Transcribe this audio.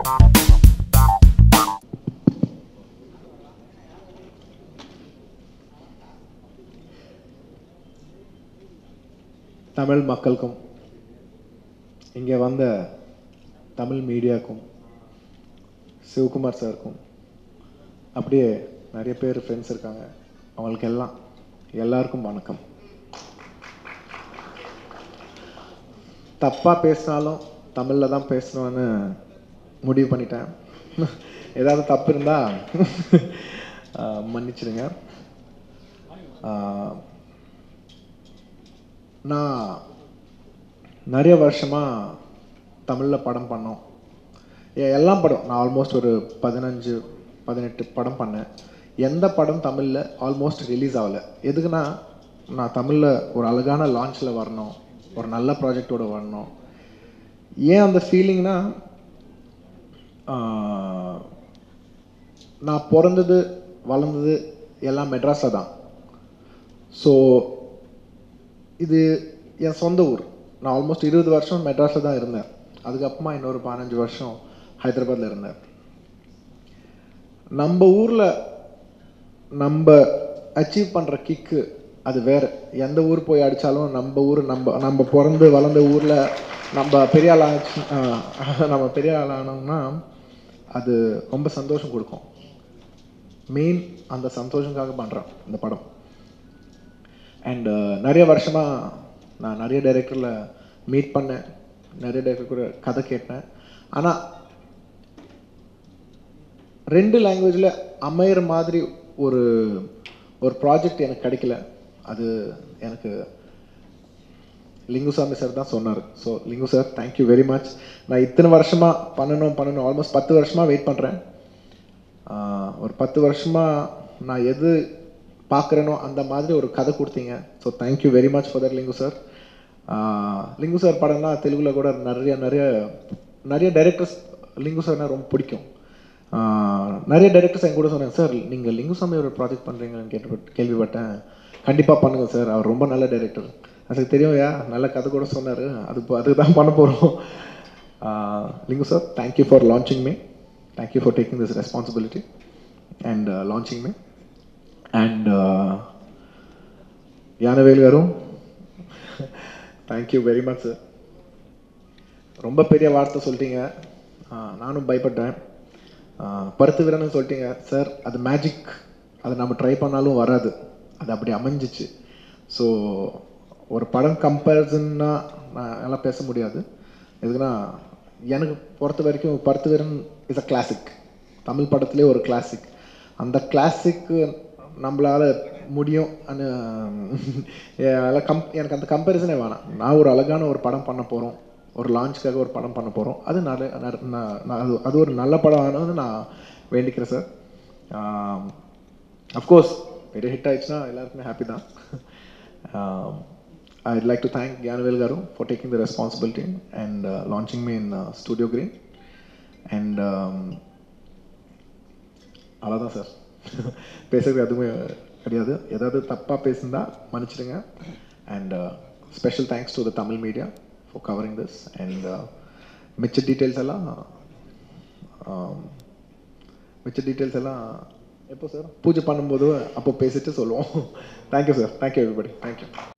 தமிழ் மக்களுக்கும் இங்கே வந்த தமிழ் மீடியாவுக்கும் சிவகுமார் சாருக்கும் அப்படியே நிறைய பேர் ஃப்ரெண்ட்ஸ் இருக்காங்க அவங்களுக்கு எல்லாம் எல்லாருக்கும் வணக்கம் தப்பாக பேசினாலும் தமிழில் தான் பேசணும்னு முடிவு பண்ணிட்டேன் ஏதாவது தப்பு இருந்தால் மன்னிச்சிடுங்க ஆஹ், நான் நிறைய வருஷமாக தமிழில் படம் பண்ணோம் எ- எல்லா படம் நான் ஆல்மோஸ்ட் ஒரு பதினஞ்சு பதினெட்டு படம் பண்ணேன் எந்த படம் தமிழில் ஆல்மோஸ்ட் ரிலீஸ் ஆகலை எதுக்குன்னா நான் தமிழில் ஒரு அழகான லான்ச்சில் வரணும் ஒரு நல்ல ப்ராஜெக்டோட வரணும் ஏன் அந்த ஃபீலிங்னா நான் பிறந்தது வளர்ந்தது எல்லாம் மெட்ராஸில் தான் ஸோ இது என் சொந்த ஊர் நான் ஆல்மோஸ்ட் இருபது வருஷம் மெட்ராஸில் தான் இருந்தேன் அதுக்கப்புறமா இன்னொரு பதினஞ்சு வருஷம் ஹைதராபாத்தில் இருந்தேன் நம்ம ஊரில் நம்ம அச்சீவ் பண்ணுற கிக்கு அது வேறு எந்த ஊர் போய் அடித்தாலும் நம்ம ஊர் நம்ம நம்ம பிறந்து வளர்ந்த ஊரில் நம்ம பெரிய ஆள் ஆச்சு ஆஹ் நம்ம பெரிய ஆள் ஆனோம்னா அது ரொம்ப சந்தோஷம் கொடுக்கும் மெயின் அந்த சந்தோஷங்காக பண்ணுறேன் இந்த படம் அண்ட் நிறைய வருஷமாக நான் நிறைய டைரக்டரில் மீட் பண்ணேன் நிறைய டைரக்டர் கூட கதை கேட்டேன் ஆனால் ரெண்டு லாங்குவேஜில் அமையிற மாதிரி ஒரு ஒரு ப்ராஜெக்ட் எனக்கு கிடைக்கல அது எனக்கு லிங்குசாமி சார் தான் சொன்னார் so Lingu sir thank you very much நான் இத்தனை வருஷமாக பண்ணணும் பண்ணணும் ஆல்மோஸ்ட் பத்து வருஷமாக வெயிட் பண்ணுறேன் ஒரு பத்து வருஷமாக நான் எது பார்க்குறேனோ அந்த மாதிரி ஒரு கதை கொடுத்தீங்க so thank you very much for that Lingu sir Lingu sir படம்னா தெலுங்குல கூட நிறைய நிறைய நிறைய டைரக்டர்ஸ் லிங்கு சார்னா ரொம்ப பிடிக்கும் ஆஹ் நிறைய டைரக்டர்ஸ் என் கூட சொன்னாங்க சார் நீங்கள் லிங்குசாமி ஒரு ப்ராஜெக்ட் பண்ணுறீங்கன்னு கேட்டு கேள்விப்பட்டேன் கண்டிப்பாக பண்ணுங்க சார் அவர் ரொம்ப நல்ல டைரக்டர் அதுக்கு தெரியும்யா நல்ல கதை கூட சொன்னார் அது இப்போ அதுக்கு தான் பண்ண போகிறோம் Lingu sir thank you for launching me thank you for taking this responsibility and launching me and Yanavelu garu thank you very much sir ரொம்ப பெரிய வார்த்தை சொல்லிட்டீங்க ஆஹ் நானும் பயப்பட்டேன் ஆஹ் பருத்து வீரன்னு சொல்லிட்டீங்க சார் அது மேஜிக் அதை நம்ம ட்ரை பண்ணாலும் வராது அது அப்படி அமைஞ்சிச்சு ஸோ ஒரு படம் கம்பேரிசன்னா நான் எல்லாம் பேச முடியாது எதுக்குன்னா எனக்கு பொறுத்த வரைக்கும் பருத்து வீரன் இஸ் அ கிளாசிக் தமிழ் படத்துலேயே ஒரு கிளாசிக் அந்த கிளாசிக்கு நம்மளால முடியும் கம் எனக்கு அந்த கம்பேரிசனே வேணாம் நான் ஒரு அழகான ஒரு படம் பண்ண போகிறோம் ஒரு லான்ச்சுக்காக ஒரு படம் பண்ண போகிறோம் அது நல்ல ந- நான் நான் அது அது ஒரு நல்ல படம் ஆனது நான் வேண்டிக்கிறேன் சார் அஃப்கோர்ஸ் பெரிய ஹிட் ஆயிடுச்சுன்னா எல்லாருக்குமே ஹாப்பி தான் I'd like to thank Gyanvel Garu for taking the responsibility and uh, launching me in uh, Studio Green. And um, அவ்வளோதான் சார் பேசுறது எதுவுமே கிடையாது ஏதாவது தப்பாக பேசியிருந்தா மன்னிச்சிடுங்க and special thanks to the Tamil media for covering this and மிச்ச details எல்லாம் um, மிச்ச டீட்டெயில்ஸ் எல்லாம் எப்போ சார் பூஜை பண்ணும்போது அப்போ பேசிட்டு சொல்லுவோம் thank you sir thank you everybody thank you